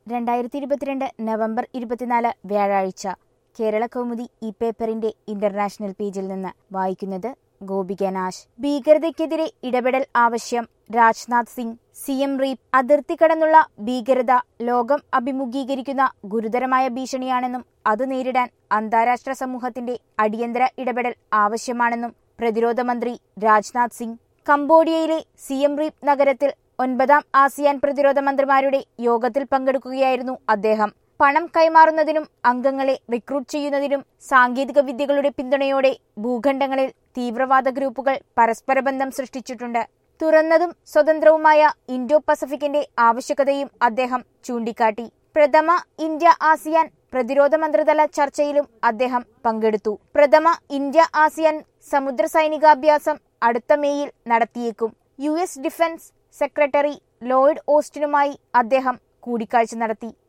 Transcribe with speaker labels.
Speaker 1: രണ്ടായിരത്തി ഇരുപത്തിരണ്ട് നവംബർ ഇരുപത്തിനാല് വ്യാഴാഴ്ച കേരള കൗമുദി ഈ പേപ്പറിന്റെ ഇന്റർനാഷണൽ പേജിൽ നിന്ന് വായിക്കുന്നത് ഗോപിക നാശ് ഭീകരതയ്ക്കെതിരെ ഇടപെടൽ ആവശ്യം Rajnath Singh Siem Reap അതിർത്തി കടന്നുള്ള ഭീകരത ലോകം അഭിമുഖീകരിക്കുന്ന ഗുരുതരമായ ഭീഷണിയാണെന്നും അത് നേരിടാൻ അന്താരാഷ്ട്ര സമൂഹത്തിന്റെ അടിയന്തര ഇടപെടൽ ആവശ്യമാണെന്നും പ്രതിരോധ മന്ത്രി രാജ്നാഥ് സിംഗ് കംബോഡിയയിലെ സിയം റീപ് നഗരത്തിൽ ഒൻപതാം ആസിയാൻ പ്രതിരോധ മന്ത്രിമാരുടെ യോഗത്തിൽ പങ്കെടുക്കുകയായിരുന്നു അദ്ദേഹം പണം കൈമാറുന്നതിനും അംഗങ്ങളെ റിക്രൂട്ട് ചെയ്യുന്നതിനും സാങ്കേതിക വിദ്യകളുടെ പിന്തുണയോടെ ഭൂഖണ്ഡങ്ങളിൽ തീവ്രവാദ ഗ്രൂപ്പുകൾ പരസ്പര ബന്ധം സൃഷ്ടിച്ചിട്ടുണ്ട് തുറന്നതും സ്വതന്ത്രവുമായ ഇൻഡോ പസഫിക്കിന്റെ ആവശ്യകതയും അദ്ദേഹം ചൂണ്ടിക്കാട്ടി പ്രഥമ ഇന്ത്യ ആസിയാൻ പ്രതിരോധ മന്ത്രിതല ചർച്ചയിലും അദ്ദേഹം പങ്കെടുത്തു പ്രഥമ ഇന്ത്യ ആസിയാൻ സമുദ്ര സൈനികാഭ്യാസം അടുത്ത മേയിൽ നടത്തിയേക്കും U S defence secretary Lloyd ഓസ്റ്റിനുമായി അദ്ദേഹം കൂടിക്കാഴ്ച നടത്തി